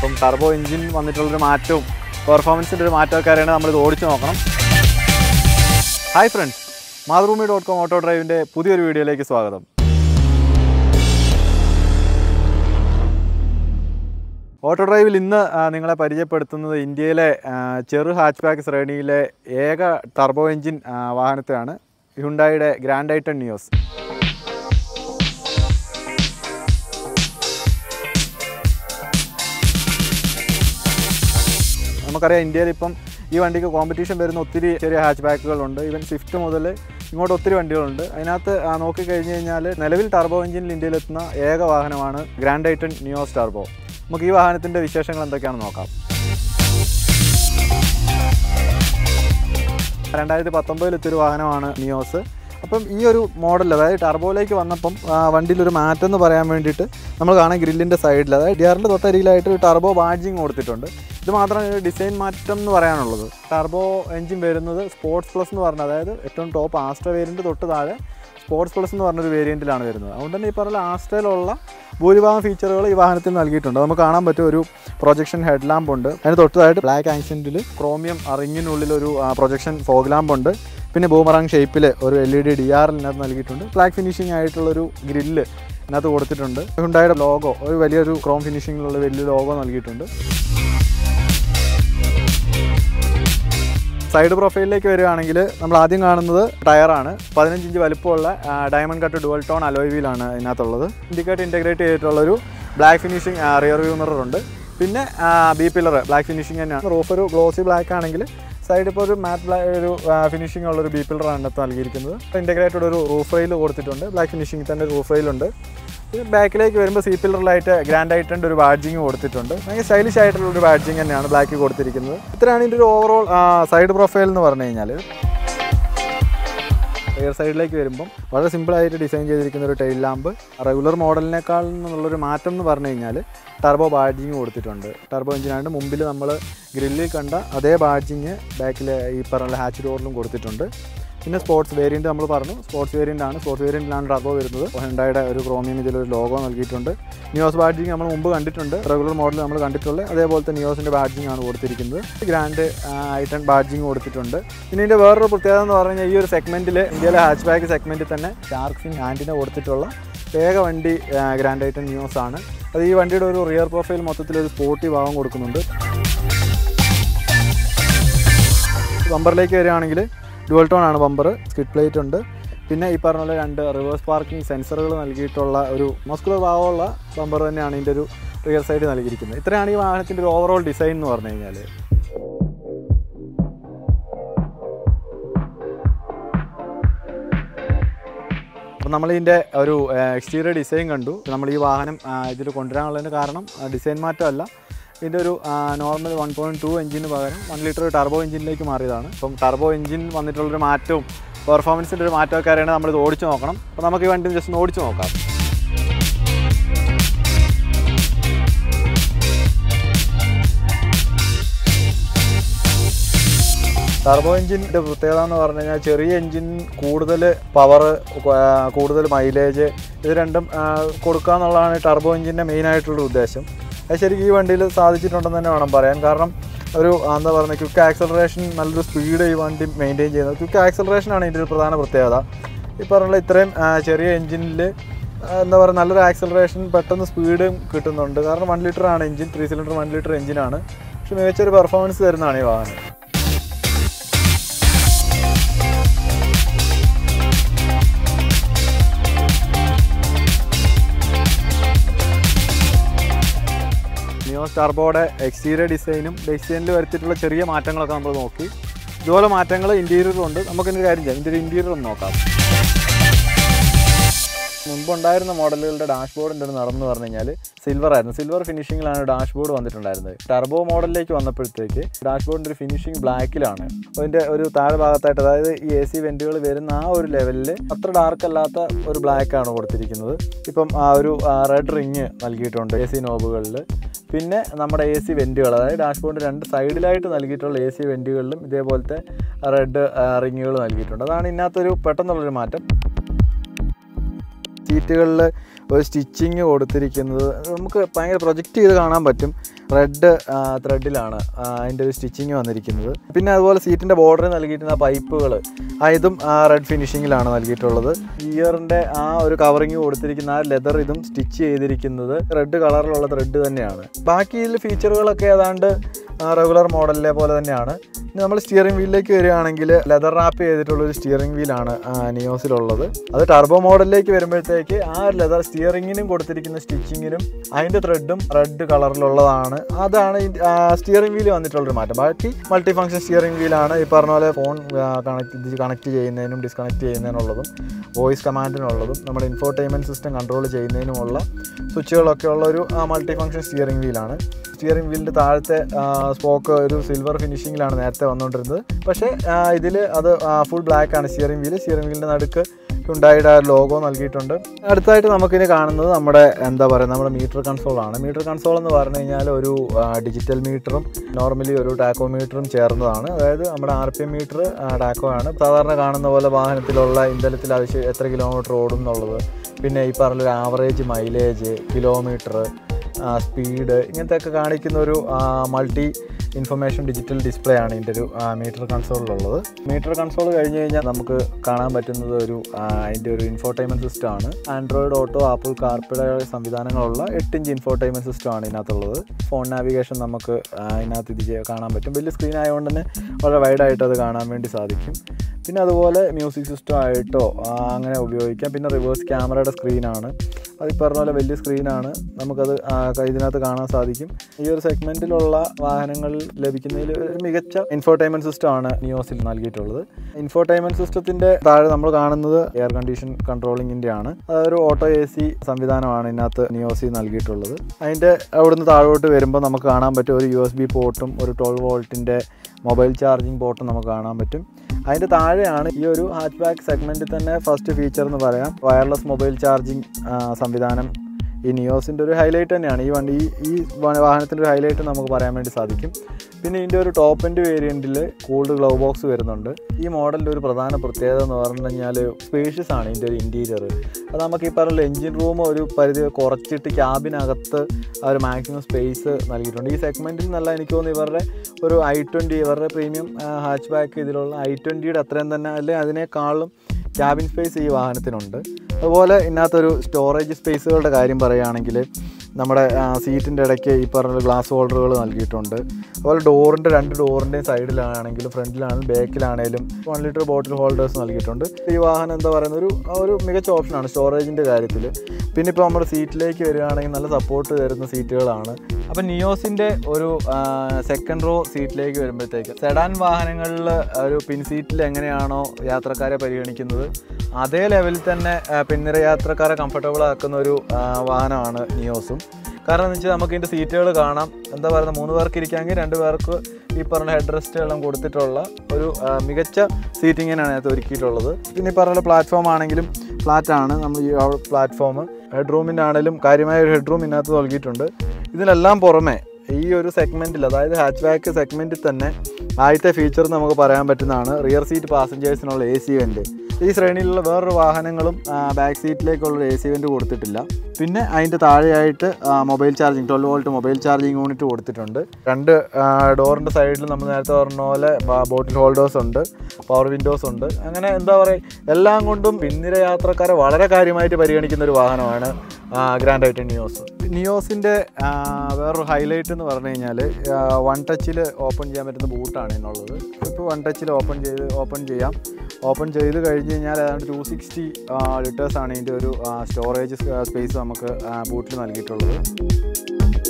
അപ്പം turbo engine വന്നിട്ടുള്ളൊരു മാറ്റവും പെർഫോമൻസിൻ്റെ ഒരു മാറ്റമൊക്കെ അറിയണേ നമ്മളിത് ഓടിച്ച് നോക്കണം hi friends Mathrubhumi dot com auto ഡ്രൈവിൻ്റെ പുതിയൊരു വീഡിയോയിലേക്ക് സ്വാഗതം ഓട്ടോ ഡ്രൈവിൽ ഇന്ന് ആ, നിങ്ങളെ പരിചയപ്പെടുത്തുന്നത് ഇന്ത്യയിലെ ആ, ചെറു ഹാച്ച് ബാക്ക് ശ്രേണിയിലെ ഏക ടർബോ എഞ്ചിൻ ആ, വാഹനത്തെയാണ് ഹ്യുണ്ടായിയുടെ ഗ്രാൻഡ് ഐറ്റൺ നിയോസ് നമുക്കറിയാം ഇന്ത്യയിൽ ഇപ്പം ഈ വണ്ടിക്ക് കോമ്പറ്റീഷൻ വരുന്ന ഒത്തിരി ചെറിയ ഹാച്ച് ബാക്കുകളുണ്ട് ഈവൻ സ്വിഫ്റ്റ് മുതൽ ഇങ്ങോട്ട് ഒത്തിരി വണ്ടികളുണ്ട് അതിനകത്ത് ആ, നോക്കിക്കഴിഞ്ഞ് കഴിഞ്ഞാൽ നിലവിൽ ടർബോ എഞ്ചിനിൽ ഇന്ത്യയിലെത്തുന്ന ഏക വാഹനമാണ് ഗ്രാൻഡ് ഐറ്റൺ നിയോസ് ടർബോ നമുക്ക് ഈ വാഹനത്തിൻ്റെ വിശേഷങ്ങൾ എന്തൊക്കെയാണെന്ന് നോക്കാം രണ്ടായിരത്തി പത്തൊമ്പതിലെത്തിയൊരു വാഹനമാണ് നിയോസ് അപ്പം ഈ ഒരു മോഡൽ അതായത് ടർബോയിലേക്ക് വന്നപ്പം ആ, വണ്ടിയിലൊരു മാറ്റം എന്ന് പറയാൻ വേണ്ടിയിട്ട് നമ്മൾ കാണാം ഗ്രില്ലിൻ്റെ സൈഡിൽ അതായത് ഡിയറിൻ്റെ തൊട്ടരിയിലായിട്ട് ഒരു ടർബോ ബാഡ്ജിങ് കൊടുത്തിട്ടുണ്ട് ഇത് മാത്രമാണ് ഒരു ഡിസൈൻ മാറ്റം എന്ന് പറയാനുള്ളത് ടർബോ എഞ്ചിൻ വരുന്നത് സ്പോർട്സ് പ്ലസ് എന്ന് പറഞ്ഞ അതായത് ഏറ്റവും ടോപ്പ് ആസ്ട്ര വേരിയൻറ്റ് തൊട്ട് താഴെ സ്പോർട്സ് പ്ലസ് എന്ന് പറഞ്ഞൊരു വേരിയൻറ്റിലാണ് വരുന്നത് അതുകൊണ്ട് തന്നെ ഈ പറഞ്ഞ ആസ്ട്രയിലുള്ള ഭൂരിഭാഗം ഫീച്ചറുകൾ ഈ വാഹനത്തിൽ നൽകിയിട്ടുണ്ട് നമുക്ക് കാണാൻ പറ്റും ഒരു പ്രൊജക്ഷൻ ഹെഡ് ലാമ്പ് ഉണ്ട് അതിന് തൊട്ടതായിട്ട് ബ്ലാക്ക് ആക്സെൻറ്റിൽ ക്രോമിയം റിങ്ങിനുള്ളിൽ ഒരു പ്രൊജക്ഷൻ ഫോഗ് ലാമ്പ് ഉണ്ട് പിന്നെ ബൂമറാങ് ഷേപ്പിൽ ഒരു L E D D R ഇതിനകത്ത് നൽകിയിട്ടുണ്ട് ബ്ലാക്ക് ഫിനിഷിംഗ് ആയിട്ടുള്ളൊരു ഗ്രില്ല് ഇതിനകത്ത് കൊടുത്തിട്ടുണ്ട് ഹുണ്ടായുടെ ലോഗോ ഒരു വലിയൊരു ക്രോം ഫിനിഷിങ്ങിലുള്ള വലിയ ലോഗോ നൽകിയിട്ടുണ്ട് സൈഡ് പ്രൊഫൈലിലേക്ക് വരികയാണെങ്കിൽ നമ്മൾ ആദ്യം കാണുന്നത് ടയറാണ് പതിനഞ്ച് ഇഞ്ച് വലുപ്പമുള്ള diamond cut dual tone alloy വീലാണ് ഇതിനകത്തുള്ളത് ഇൻഡിക്കേറ്റ് ഇൻറ്റഗ്രേറ്റ് ചെയ്തിട്ടുള്ളൊരു black finishing rear view mirror ഉണ്ട് പിന്നെ ബി പില്ലർ ബ്ലാക്ക് ഫിനിഷിംഗ് തന്നെയാണ് റൂഫ് ഒരു ഗ്ലോസി ബ്ലാക്ക് ആണെങ്കിൽ സൈഡ് ഇപ്പോൾ ഒരു മാറ്റ് ബ്ലാക്ക് ഒരു ഫിനിഷിംഗ് ഉള്ള ഒരു ബി പില്ലറാണ് ഇതിനകത്ത് നൽകിയിരിക്കുന്നത് ഇൻറ്റഗ്രേറ്റഡ് ഒരു റൂഫ് റെയിൽ കൊടുത്തിട്ടുണ്ട് ബ്ലാക്ക് ഫിനിഷിംഗ് തന്നെ റൂഫ് റെയിലുണ്ട് ബാക്കിലേക്ക് വരുമ്പോൾ സി പില്ലറിലായിട്ട് ഗ്രാൻഡ് ആയിട്ടുണ്ട് ഒരു ബാഡ്ജിങ് കൊടുത്തിട്ടുണ്ട് ഭയങ്കര സ്റ്റൈലിഷ് ആയിട്ടുള്ള ഒരു ബാഡ്ജിങ് തന്നെയാണ് ബ്ലാക്ക് കൊടുത്തിരിക്കുന്നത് ഇത്രയാണ് ഇതിൻ്റെ ഒരു ഓവറോൾ സൈഡ് പ്രൊഫൈൽ എന്ന് പറഞ്ഞു കഴിഞ്ഞാൽ റിയർ സൈഡിലേക്ക് വരുമ്പം വളരെ സിമ്പിളായിട്ട് ഡിസൈൻ ചെയ്തിരിക്കുന്ന ഒരു ടൈൽ ലാമ്പ് റെഗുലർ മോഡലിനേക്കാൾ നിന്നുള്ളൊരു മാറ്റം എന്ന് പറഞ്ഞു കഴിഞ്ഞാൽ ടർബോ ബാഡ്ജിങ് കൊടുത്തിട്ടുണ്ട് ടർബോ എഞ്ചിനായിട്ട് മുമ്പിൽ നമ്മൾ ഗ്രില്ലിൽ കണ്ട അതേ ബാഡ്ജിങ് ബാക്കിൽ ഈ പറഞ്ഞ ഹാച്ച് ഡോറിലും കൊടുത്തിട്ടുണ്ട് പിന്നെ സ്പോർട്സ് വേരിയൻറ്റ് നമ്മൾ പറഞ്ഞു സ്പോർട്സ് വേരിയൻ്റ് ആണ് സ്പോർട്സ് വേരിയൻറ്റിലാണ് ടർബോ വരുന്നത് ഹെൻഡായുടെ ഒരു ക്രോമിയം ഇതിലൊരു ലോഗോ നൽകിയിട്ടുണ്ട് നിയോസ് ബാഡ്ജിങ് നമ്മൾ മുമ്പ് കണ്ടിട്ടുണ്ട് റെഗുലർ മോഡൽ നമ്മൾ കണ്ടിട്ടുള്ളത് അതേപോലത്തെ നിയോസിൻ്റെ ബാഡ്ജിങ് ആണ് കൊടുത്തിരിക്കുന്നത് ഗ്രാൻഡ് ഐറ്റൺ ബാഡ്ജിങ് കൊടുത്തിട്ടുണ്ട് പിന്നെ ഇതിൻ്റെ വേറൊരു പ്രത്യേകത എന്ന് പറഞ്ഞു കഴിഞ്ഞാൽ ഈ ഒരു സെഗ്മെൻറ്റിൽ ഇന്ത്യയിലെ ഹാച്ച് ബാക്ക് സെഗ്മെൻറ്റിൽ തന്നെ ഷാർക്സിൻ ആൻറ്റിനെ കൊടുത്തിട്ടുള്ള ഏക വണ്ടി ഗ്രാൻഡ് ഐറ്റൺ ന്യൂസ് ആണ് അത് ഈ വണ്ടിയുടെ ഒരു റിയർ പ്രൊഫൈൽ മൊത്തത്തിൽ ഒരു സ്പോർട്ടി ഭാഗം കൊടുക്കുന്നുണ്ട് ബമ്പറിലേക്ക് വരികയാണെങ്കിൽ ഡുവൽ ടോൺ ആണ് ബമ്പർ സ്കിഡ് പ്ലേറ്റ് ഉണ്ട് പിന്നെ ഈ പറഞ്ഞ പോലെ രണ്ട് റിവേഴ്സ് പാർക്കിംഗ് സെൻസറുകൾ നൽകിയിട്ടുള്ള ഒരു മസ്കുലർ ഭാഗമുള്ള ബമ്പർ തന്നെയാണ് ഇതിൻ്റെ ഒരു റിയർ സൈഡ് നൽകിയിരിക്കുന്നത് ഇത്രയാണ് ഈ വാഹനത്തിൻ്റെ ഒരു ഓവറോൾ ഡിസൈൻ എന്ന് പറഞ്ഞു കഴിഞ്ഞാൽ അപ്പം നമ്മളിതിൻ്റെ ഒരു എക്സ്റ്റീരിയർ ഡിസൈൻ കണ്ടു നമ്മൾ ഈ വാഹനം ഇതിൽ കൊണ്ടുവരാനുള്ളതിന് കാരണം ഡിസൈൻ മാറ്റമല്ല ഇതിൻ്റെ ഒരു നോർമൽ വൺ പോയിൻറ്റ് ടു എഞ്ചിന് പകരം വൺ ലിറ്റർ ടർബോ എഞ്ചിനിലേക്ക് മാറിയതാണ് അപ്പം ടർബോ എഞ്ചിൻ വന്നിട്ടുള്ളൊരു മാറ്റവും പെർഫോമൻസിൻ്റെ ഒരു മാറ്റമൊക്കെ അറിയണേ നമ്മളിത് ഓടിച്ച് നോക്കണം അപ്പോൾ നമുക്ക് ഈ വണ്ടി ജസ്റ്റ് ഒന്ന് ഓടിച്ച് നോക്കാം ടർബോ എഞ്ചിൻ്റെ പ്രത്യേകത എന്ന് പറഞ്ഞു കഴിഞ്ഞാൽ ചെറിയ എഞ്ചിൻ കൂടുതൽ പവർ കൂടുതൽ മൈലേജ് ഇത് രണ്ടും ആ, കൊടുക്കുക എന്നുള്ളതാണ് ടർബോ എഞ്ചിൻ്റെ മെയിനായിട്ടുള്ള ഉദ്ദേശം അത് ശരിക്കും ഈ വണ്ടിയിൽ സാധിച്ചിട്ടുണ്ടെന്ന് തന്നെ വേണം പറയാൻ കാരണം ഒരു ആ, എന്താ പറയുക ക്വിക്ക് ആക്സലറേഷൻ നല്ലൊരു സ്പീഡ് ഈ വണ്ടി മെയിൻറ്റെയിൻ ചെയ്യുന്നത് ക്വിക്ക് ആക്സലറേഷനാണ് ഇതിൻ്റെ ഒരു പ്രധാന പ്രത്യേകത ഈ പറഞ്ഞ ഇത്രയും ആ, ചെറിയ എഞ്ചിനിൽ എന്താ പറയുക നല്ലൊരു ആക്സലറേഷൻ പെട്ടെന്ന് സ്പീഡും കിട്ടുന്നുണ്ട് കാരണം വൺ ലിറ്റർ ആണ് engine three cylinder one litre എഞ്ചിനാണ് പക്ഷെ മികച്ചൊരു പെർഫോമൻസ് തരുന്നതാണ് ഈ വാഹനം നിയോസ് ടർബോയുടെ എക്സ്റ്റീരിയർ ഡിസൈനും ഡിസൈനിൽ വരുത്തിയിട്ടുള്ള ചെറിയ മാറ്റങ്ങളൊക്കെ നമ്മൾ നോക്കി ഇതുപോലെ മാറ്റങ്ങൾ ഇൻറ്റീരിയറുണ്ട് നമുക്കൊരു കാര്യം ചെയ്യാം ഇതിൻ്റെ ഇൻറ്റീരിയർ ഒന്ന് നോക്കാം മുമ്പുണ്ടായിരുന്ന മോഡലുകളുടെ ഡാഷ്ബോർഡിൻ്റെ ഒരു നിറം എന്ന് പറഞ്ഞു കഴിഞ്ഞാൽ സിൽവർ ആയിരുന്നു സിൽവർ ഫിനിഷിങ്ങിലാണ് ഡാഷ്ബോർഡ് വന്നിട്ടുണ്ടായിരുന്നത് ടർബോ മോഡലിലേക്ക് വന്നപ്പോഴത്തേക്ക് ഡാഷ്ബോർഡിൻ്റെ ഒരു ഫിനിഷിംഗ് ബ്ലാക്കിലാണ് അതിൻ്റെ ഒരു താഴെ ഭാഗത്തായിട്ട് അതായത് ഈ എ സി വെൻറ്റുകൾ വരുന്ന ആ ഒരു ലെവലിൽ അത്ര ഡാർക്ക് അല്ലാത്ത ഒരു ബ്ലാക്കാണ് കൊടുത്തിരിക്കുന്നത് ഇപ്പം ആ ഒരു റെഡ് റിങ് നൽകിയിട്ടുണ്ട് എ സി നോബുകളിൽ പിന്നെ നമ്മുടെ എ സി വെൻറ്റുകൾ അതായത് ഡാഷ്ബോർഡ് രണ്ട് സൈഡിലായിട്ട് നൽകിയിട്ടുള്ള എ സി വെൻറ്റുകളിലും ഇതേപോലത്തെ റെഡ് റിങ്ങുകൾ നൽകിയിട്ടുണ്ട് അതാണ് ഇതിനകത്തൊരു പെട്ടെന്നുള്ളൊരു മാറ്റം സീറ്റുകളിൽ ഒരു സ്റ്റിച്ചിങ് കൊടുത്തിരിക്കുന്നത് നമുക്ക് ഭയങ്കര പ്രൊജക്റ്റ് ചെയ്ത് കാണാൻ പറ്റും റെഡ് ത്രെഡിലാണ് അതിൻ്റെ ഒരു സ്റ്റിച്ചിങ് വന്നിരിക്കുന്നത് പിന്നെ അതുപോലെ സീറ്റിൻ്റെ ബോർഡർ നൽകിയിട്ടുള്ള പൈപ്പുകൾ ഇതും റെഡ് ഫിനിഷിങ്ങിലാണ് നൽകിയിട്ടുള്ളത് ഇയറിൻ്റെ ആ ഒരു കവറിങ് കൊടുത്തിരിക്കുന്ന ആ ലെതർ ഇതും സ്റ്റിച്ച് ചെയ്തിരിക്കുന്നത് റെഡ് കളറിലുള്ള ത്രെഡ് തന്നെയാണ് ബാക്കി ഇതിൽ ഫീച്ചറുകളൊക്കെ ഏതാണ്ട് റെഗുലർ മോഡലിലെ പോലെ തന്നെയാണ് ഇനി നമ്മൾ സ്റ്റിയറിംഗ് വീലിലേക്ക് വരികയാണെങ്കിൽ ലെതർ റാപ്പ് ചെയ്തിട്ടുള്ള ഒരു സ്റ്റിയറിംഗ് വീലാണ് നിയോസിലുള്ളത് അത് ടർബോ മോഡലിലേക്ക് വരുമ്പോഴത്തേക്ക് ആ ലെതർ സ്റ്റിയറിങ്ങിനും കൊടുത്തിരിക്കുന്ന സ്റ്റിച്ചിങ്ങിനും അതിൻ്റെ ത്രെഡും റെഡ് കളറിലുള്ളതാണ് അതാണ് സ്റ്റിയറിംഗ് വീല് വന്നിട്ടുള്ളൊരു മാറ്റം ബാക്കി മൾട്ടി ഫംഗ്ഷൻ സ്റ്റിയറിംഗ് വീലാണ് ഈ പറഞ്ഞ പോലെ ഫോൺ കണക്ട് കണക്ട് ചെയ്യുന്നതിനും ഡിസ്കണക്ട് ചെയ്യുന്നതിനുള്ളതും വോയിസ് കമാൻഡിനുള്ളതും നമ്മുടെ ഇൻഫോർടൈൻമെൻറ്റ് സിസ്റ്റം കൺട്രോൾ ചെയ്യുന്നതിനുമുള്ള സ്വിച്ചുകളൊക്കെ ഉള്ള ഒരു മൾട്ടി ഫംഗ്ഷൻ സ്റ്റിയറിംഗ് വീലാണ് സ്റ്റിയറിംഗ് വീലിൻ്റെ താഴത്തെ സ്പോക്ക് ഒരു സിൽവർ ഫിനിഷിങ്ങിലാണ് നേരത്തെ വന്നുകൊണ്ടിരുന്നത് പക്ഷേ ഇതിൽ അത് ഫുൾ ബ്ലാക്ക് ആണ് സ്റ്റിയറിംഗ് വീല് സ്റ്റിയറിംഗ് വീലിൻ്റെ നടുക്ക് ഉണ്ടായിട്ട് ആ ലോഗോ നൽകിയിട്ടുണ്ട് അടുത്തായിട്ട് നമുക്കിനി കാണുന്നത് നമ്മുടെ എന്താ പറയുക നമ്മുടെ മീറ്റർ കൺസോൾ ആണ് മീറ്റർ കൺസോൾ എന്ന് പറഞ്ഞു കഴിഞ്ഞാൽ ഒരു ഡിജിറ്റൽ മീറ്ററും നോർമലി ഒരു ടാക്കോ മീറ്ററും ചേർന്നതാണ് അതായത് നമ്മുടെ R P M meter tacho ആണ് സാധാരണ കാണുന്ന പോലെ വാഹനത്തിലുള്ള ഇന്ധനത്തിൽ ആവശ്യം എത്ര കിലോമീറ്റർ ഓടും എന്നുള്ളത് പിന്നെ ഈ പറഞ്ഞ ഒരു ആവറേജ് മൈലേജ് കിലോമീറ്റർ സ്പീഡ് ഇങ്ങനത്തെ ഒക്കെ കാണിക്കുന്ന ഒരു മൾട്ടി ഇൻഫർമേഷൻ ഡിജിറ്റൽ ഡിസ്പ്ലേ ആണ് ഇതിൻ്റെ ഒരു മീറ്റർ കൺസോളിലുള്ളത് മീറ്റർ കൺസോൾ കഴിഞ്ഞ് കഴിഞ്ഞാൽ നമുക്ക് കാണാൻ പറ്റുന്നത് ഒരു അതിൻ്റെ ഒരു ഇൻഫോർടൈൻമെൻറ്റ് സിസ്റ്റം ആണ് ആൻഡ്രോയിഡ് ഓട്ടോ ആപ്പിൾ കാർപ്പിടെ സംവിധാനങ്ങളുള്ള എട്ട് ഇഞ്ച് ഇൻഫോർടൈൻമെൻറ്റ് സിസ്റ്റം ആണ് ഇതിനകത്തുള്ളത് ഫോൺ നാവിഗേഷൻ നമുക്ക് ഇതിനകത്ത് ഇത് ചെയ്യാൻ- കാണാൻ പറ്റും വലിയ സ്ക്രീൻ ആയതുകൊണ്ട് തന്നെ വളരെ വൈഡായിട്ട് അത് കാണാൻ വേണ്ടി സാധിക്കും പിന്നെ അതുപോലെ മ്യൂസിക് സിസ്റ്റം ആയിട്ടോ ആ, അങ്ങനെ ഉപയോഗിക്കാം പിന്നെ റിവേഴ്സ് ക്യാമറയുടെ സ്ക്രീനാണ് അത് ഈ പറഞ്ഞ പോലെ വലിയ സ്ക്രീനാണ് നമുക്കത് ആ, ക- ഇതിനകത്ത് കാണാൻ സാധിക്കും ഈ ഒരു സെഗ്മെൻറ്റിലുള്ള വാഹനങ്ങളിൽ ലഭിക്കുന്നതിൽ ഒരു മികച്ച ഇൻഫോർടൈൻമെൻറ്റ് സിസ്റ്റമാണ് നിയോസിൽ നൽകിയിട്ടുള്ളത് ഇൻഫോർടൈൻമെൻറ്റ് സിസ്റ്റത്തിൻ്റെ താഴെ നമ്മൾ കാണുന്നത് എയർ കണ്ടീഷൻ കൺട്രോളിങ്ങിൻ്റെ ആണ് അതൊരു ഓട്ടോ എ സി സംവിധാനമാണ് ഇതിനകത്ത് നിയോസി നൽകിയിട്ടുള്ളത് അതിൻ്റെ അവിടുന്ന് താഴോട്ട് വരുമ്പോൾ നമുക്ക് കാണാൻ പറ്റും ഒരു യു എസ് ബി പോർട്ടും ഒരു ട്വൽവ് വോൾട്ടിൻ്റെ മൊബൈൽ ചാർജിങ് പോർട്ടും നമുക്ക് കാണാൻ പറ്റും അതിൻ്റെ താഴെയാണ് ഈ ഒരു ഹാച്ച് ബാക്ക് സെഗ്മെൻറ്റിൽ തന്നെ ഫസ്റ്റ് ഫീച്ചർ എന്ന് പറയാം വയർലെസ് മൊബൈൽ ചാർജിങ് സംവിധാനം ഈ നിയോസിൻ്റെ ഒരു ഹൈലൈറ്റ് തന്നെയാണ് ഈ വണ്ടി ഈ ഈ വാ- വാഹനത്തിൻ്റെ ഒരു ഹൈലൈറ്റ് നമുക്ക് പറയാൻ വേണ്ടി സാധിക്കും പിന്നെ ഇതിൻ്റെ ഒരു ടോപ്പ് എൻഡ് വേരിയൻറ്റിൽ കൂൾഡ് ഗ്ലൗ ബോക്സ് വരുന്നുണ്ട് ഈ മോഡലിൻ്റെ ഒരു പ്രധാന പ്രത്യേകത എന്ന് പറഞ്ഞു കഴിഞ്ഞാൽ സ്പേഷ്യസ് ആണ് ഇതിൻ്റെ ഒരു ഇൻറ്റീരിയർ അത് നമുക്ക് ഈ പറഞ്ഞ എഞ്ചിൻ റൂം ഒരു പരിധി കുറച്ചിട്ട് ക്യാബിനകത്ത് ആ ഒരു മാക്സിമം സ്പേസ് നൽകിയിട്ടുണ്ട് ഈ സെഗ്മെൻറ്റിൽ നല്ല എനിക്ക് തോന്നുന്നു ഇവരുടെ ഒരു ഐ ട്വൻറ്റി ഇവരുടെ പ്രീമിയം ഹാച്ച് ബാക്ക് ഇതിലുള്ള ഐ ട്വൻറ്റിയുടെ അത്രയും തന്നെ അല്ലെങ്കിൽ അതിനേക്കാളും ക്യാബിൻ സ്പേസ് ഈ വാഹനത്തിനുണ്ട് അതുപോലെ ഇതിനകത്തൊരു സ്റ്റോറേജ് സ്പേസുകളുടെ കാര്യം പറയുകയാണെങ്കിൽ നമ്മുടെ സീറ്റിൻ്റെ ഇടയ്ക്ക് ഈ പറഞ്ഞ ഗ്ലാസ് ഹോൾഡറുകൾ നൽകിയിട്ടുണ്ട് അതുപോലെ ഡോറിൻ്റെ രണ്ട് ഡോറിൻ്റെയും സൈഡിലാണെങ്കിലും ഫ്രണ്ടിലാണെങ്കിലും ബാക്കിലാണെങ്കിലും വൺ ലിറ്റർ ബോട്ടിൽ ഹോൾഡേഴ്സ് നൽകിയിട്ടുണ്ട് ഈ വാഹനം എന്താ പറയുന്ന ഒരു ഒരു മികച്ച ഓപ്ഷനാണ് സ്റ്റോറേജിൻ്റെ കാര്യത്തിൽ പിന്നെ ഇപ്പോൾ നമ്മുടെ സീറ്റിലേക്ക് വരികയാണെങ്കിൽ നല്ല സപ്പോർട്ട് തരുന്ന സീറ്റുകളാണ് അപ്പം നിയോസിൻ്റെ ഒരു സെക്കൻഡ് റോ സീറ്റിലേക്ക് വരുമ്പോഴത്തേക്ക് സെഡാൻ വാഹനങ്ങളിൽ ഒരു പിൻ സീറ്റിൽ എങ്ങനെയാണോ യാത്രക്കാരെ പരിഗണിക്കുന്നത് അതേ ലെവലിൽ തന്നെ ആ, പിൻനിര യാത്രക്കാരെ കംഫർട്ടബിൾ ആക്കുന്ന ഒരു ആ, വാഹനമാണ് നിയോസും കാരണം എന്ന് വെച്ചാൽ നമുക്ക് ഇതിൻ്റെ സീറ്റുകൾ കാണാം എന്താ പറയുക മൂന്ന് പേർക്ക് ഇരിക്കാമെങ്കിൽ രണ്ട് പേർക്ക് ഈ പറഞ്ഞ ഹെഡ് റെസ്റ്റുകളും കൊടുത്തിട്ടുള്ള ഒരു ആ, മികച്ച സീറ്റിങ്ങിനാണ് അതിനകത്ത് ഒരുക്കിയിട്ടുള്ളത് പിന്നെ ഈ പറഞ്ഞ പ്ലാറ്റ്ഫോം ആണെങ്കിലും ഫ്ലാറ്റ് ആണ് നമ്മൾ ഈ പ്ലാറ്റ്ഫോം ഹെഡ് റൂമിൻ്റെ ആണെങ്കിലും കാര്യമായ ഒരു ഹെഡ് റൂം ഇതിനകത്ത് നൽകിയിട്ടുണ്ട് ഇതിനെല്ലാം പുറമെ ഈ ഒരു സെഗ്മെൻറ്റിൽ അതായത് ഹാച്ച് ബാക്ക് സെഗ്മെൻറ്റിൽ തന്നെ ആദ്യത്തെ ഫീച്ചർ നമുക്ക് പറയാൻ പറ്റുന്നതാണ് റിയർ സീറ്റ് പാസഞ്ചേഴ്സിനുള്ള എ സി വെൻറ്റ് ഈ ശ്രേണിയിലുള്ള വേറൊരു വാഹനങ്ങളും ബാക്ക് സീറ്റിലേക്കുള്ള എ സി വെൻറ്റ് കൊടുത്തിട്ടില്ല പിന്നെ അതിൻ്റെ താഴെയായിട്ട് mobile charging twelve volt mobile charging unit കൊടുത്തിട്ടുണ്ട് രണ്ട് ഡോറിൻ്റെ സൈഡിൽ നമ്മൾ നേരത്തെ പറഞ്ഞ പോലെ ബോട്ടിൽ ഹോൾഡേഴ്സ് ഉണ്ട് പവർ വിൻഡോസ് ഉണ്ട് അങ്ങനെ എന്താ പറയുക എല്ലാം കൊണ്ടും പിന്നിര യാത്രക്കാരെ വളരെ കാര്യമായിട്ട് പരിഗണിക്കുന്ന ഒരു വാഹനമാണ് ഗ്രാൻഡ് ഐറ്റൻ നിയോസ് നിയോസിൻ്റെ വേറൊരു ഹൈലൈറ്റ് എന്ന് പറഞ്ഞു കഴിഞ്ഞാൽ വൺ ടച്ചിൽ ഓപ്പൺ ചെയ്യാൻ പറ്റുന്ന ബൂട്ടാണ് ഇതിനുള്ളത് ഇപ്പോൾ വൺ ടച്ചിൽ ഓപ്പൺ ചെയ്ത് ഓപ്പൺ ചെയ്യാം ഓപ്പൺ ചെയ്ത് കഴിഞ്ഞ് കഴിഞ്ഞാൽ ഏതാണ്ട് ടു സിക്സ്റ്റി ലിറ്റേഴ്സാണ് ഇതിൻ്റെ ഒരു സ്റ്റോറേജ് സ്പേസ് നമുക്ക് ബൂട്ടിൽ നൽകിയിട്ടുള്ളത്